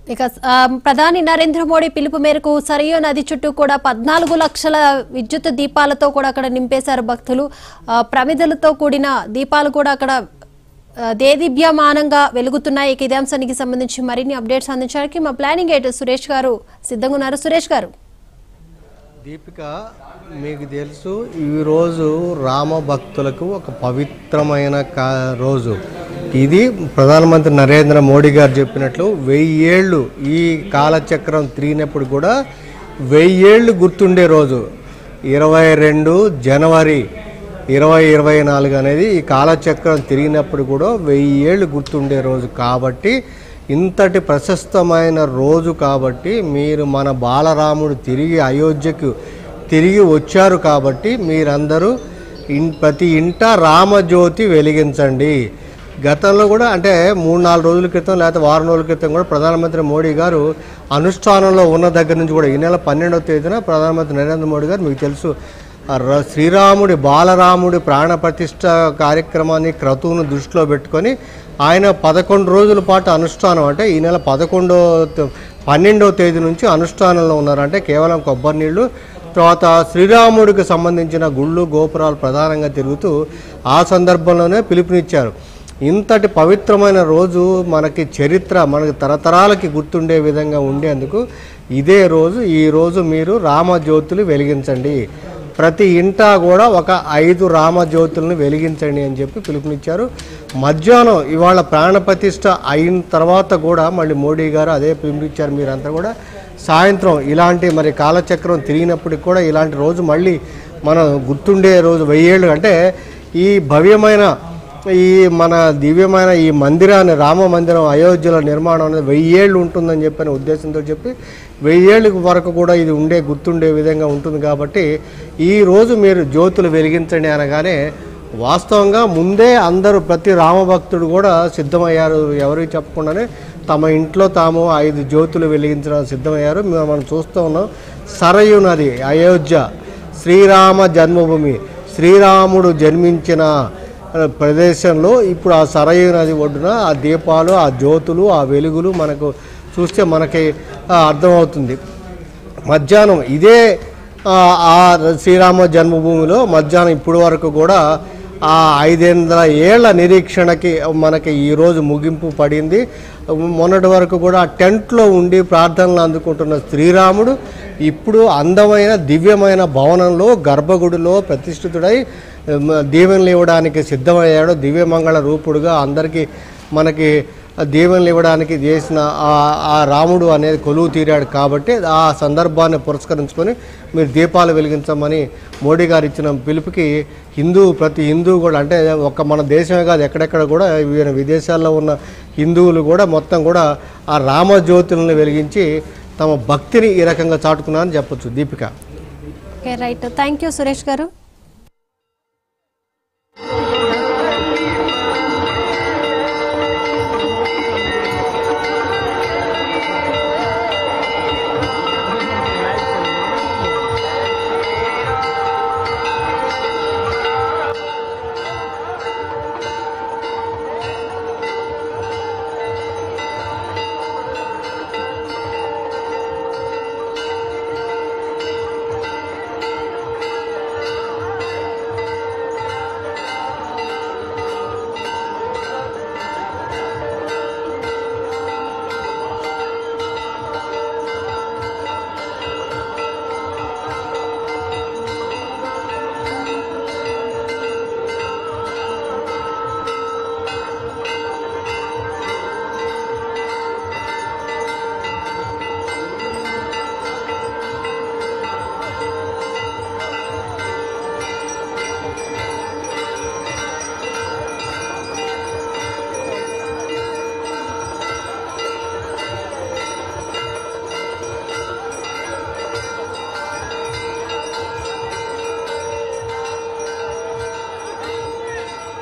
ఇక ఆ, ప్రధాని నరేంద్ర మోడీ పిలుపు మేరకు సరియు నది చుట్టూ కూడా పద్నాలుగు లక్షల విద్యుత్ దీపాలతో కూడా అక్కడ నింపేశారు భక్తులు ఆ, ప్రమిదలతో కూడిన దీపాలు కూడా అక్కడ ఆ, దేదీప్యమానంగా వెలుగుతున్నాయి ఇక ఇదే అంశానికి సంబంధించి మరిన్ని అప్డేట్స్ అందించడానికి మా ప్లానింగ్ ఎయిట్ సురేష్ గారు సిద్ధంగా ఉన్నారు సురేష్ గారు దీపిక మీకు తెలుసు ఈరోజు రామ భక్తులకు ఒక పవిత్రమైన కా రోజు ఇది ప్రధానమంత్రి నరేంద్ర మోడీ గారు చెప్పినట్లు వెయ్యేళ్ళు ఈ కాలచక్రం తిరిగినప్పుడు కూడా వెయ్యేళ్ళు గుర్తుండే రోజు ఇరవై రెండు జనవరి ఇరవై ఇరవై నాలుగు అనేది ఈ కాలచక్రం తిరిగినప్పుడు కూడా వెయ్యి ఏళ్ళు గుర్తుండే రోజు కాబట్టి ఇంతటి ప్రశస్తమైన రోజు కాబట్టి మీరు మన బాలరాముడు తిరిగి అయోధ్యకు తిరిగి వచ్చారు కాబట్టి మీరందరూ ఇన్ ప్రతి ఇంట రామజ్యోతి వెలిగించండి గతంలో కూడా అంటే మూడు నాలుగు రోజుల క్రితం లేకపోతే వారం రోజుల క్రితం కూడా ప్రధానమంత్రి మోడీ గారు అనుష్ఠానంలో ఉన్న దగ్గర నుంచి కూడా ఈ నెల పన్నెండవ తేదీన ప్రధానమంత్రి నరేంద్ర మోడీ గారు మీకు తెలుసు ఆ ర- శ్రీరాముడి బాలరాముడి ప్రాణ ప్రతిష్ఠ కార్యక్రమాన్ని క్రతువును దృష్టిలో పెట్టుకొని ఆయన పదకొండు రోజుల పాటు అనుష్ఠానం అంటే ఈ నెల పదకొండో త- పన్నెండవ తేదీ నుంచి అనుష్ఠానంలో ఉన్నారు అంటే కేవలం కొబ్బరి నీళ్లు తర్వాత శ్రీరాముడికి సంబంధించిన గుళ్ళు గోపురాలు ప్రధానంగా తిరుగుతూ ఆ సందర్భంలోనే పిలుపునిచ్చారు ఇంతటి పవిత్రమైన రోజు మనకి చరిత్ర మనకి తరతరాలకి గుర్తుండే విధంగా ఉండేందుకు ఇదే రోజు ఈ రోజు మీరు రామజ్యోతులు వెలిగించండి ప్రతి ఇంటా కూడా ఒక ఐదు రామజ్యోతులను వెలిగించండి అని చెప్పి పిలుపునిచ్చారు మధ్యాహ్నం ఇవాళ ప్రాణప్రతిష్ఠ అయిన తర్వాత కూడా మళ్ళీ మోడీ గారు అదే పిలుపునిచ్చారు మీరంతా కూడా సాయంత్రం ఇలాంటి మరి కాలచక్రం తిరిగినప్పటికి కూడా ఇలాంటి రోజు మళ్ళీ మనం గుర్తుండే రోజు వెయ్యేళ్ళు అంటే ఈ భవ్యమైన ఈ మన దివ్యమైన ఈ మందిరాన్ని రామ మందిరం అయోధ్యలో నిర్మాణం అనేది వెయ్యేళ్ళు ఉంటుందని చెప్పిన ఉద్దేశంతో చెప్పి వెయ్యేళ్ళ వరకు కూడా ఇది ఉండే గుర్తుండే విధంగా ఉంటుంది కాబట్టి ఈ రోజు మీరు జ్యోతులు వెలిగించండి అనగానే వాస్తవంగా ముందే అందరూ ప్రతి రామభక్తుడు కూడా సిద్ధమయ్యారు ఎవరికి చెప్పకుండానే తమ ఇంట్లో తాము ఐదు జ్యోతులు వెలిగించడం సిద్ధమయ్యారు మేము మనం చూస్తూ ఉన్నాం సరయు నది అయోధ్య శ్రీరామ జన్మభూమి శ్రీరాముడు జన్మించిన ఆ, ప్రదేశంలో ఇప్పుడు ఆ సరయు నది ఒడ్డున ఆ దీపాలు ఆ జ్యోతులు ఆ వెలుగులు మనకు చూస్తే మనకి ఆ, అర్థమవుతుంది మధ్యాహ్నం ఇదే ఆ, ఆ శ్రీరామ జన్మభూమిలో మధ్యాహ్నం ఇప్పటి వరకు కూడా ఆ ఐదేంద్ర ఏళ్ల నిరీక్షణకి మనకి ఈరోజు ముగింపు పడింది మొన్నటి వరకు కూడా ఆ టెంట్లో ఉండి ప్రార్థనలు అందుకుంటున్న శ్రీరాముడు ఇప్పుడు అందమైన దివ్యమైన భవనంలో గర్భగుడిలో ప్రతిష్ఠితుడై మ, దీవెనలు ఇవ్వడానికి సిద్ధమయ్యాడు దివ్యమంగళ రూపుడుగా అందరికీ మనకి దీవెనలు ఇవ్వడానికి చేసిన ఆ- ఆ రాముడు అనేది కొలువు తీరాడు కాబట్టి ఆ సందర్భాన్ని పురస్కరించుకొని మీరు దీపాలు వెలిగించమని మోడీ గారు ఇచ్చిన పిలుపుకి హిందూ ప్రతి హిందూ కూడా అంటే ఒక్క మన దేశమే కాదు ఎక్కడెక్కడ కూడా వివిధ విదేశాల్లో ఉన్న హిందువులు కూడా మొత్తం కూడా ఆ రామజ్యోతులను వెలిగించి తమ భక్తిని ఈ రకంగా చాటుకున్నారని చెప్పొచ్చు Deepika okay right thank you Suresh గారు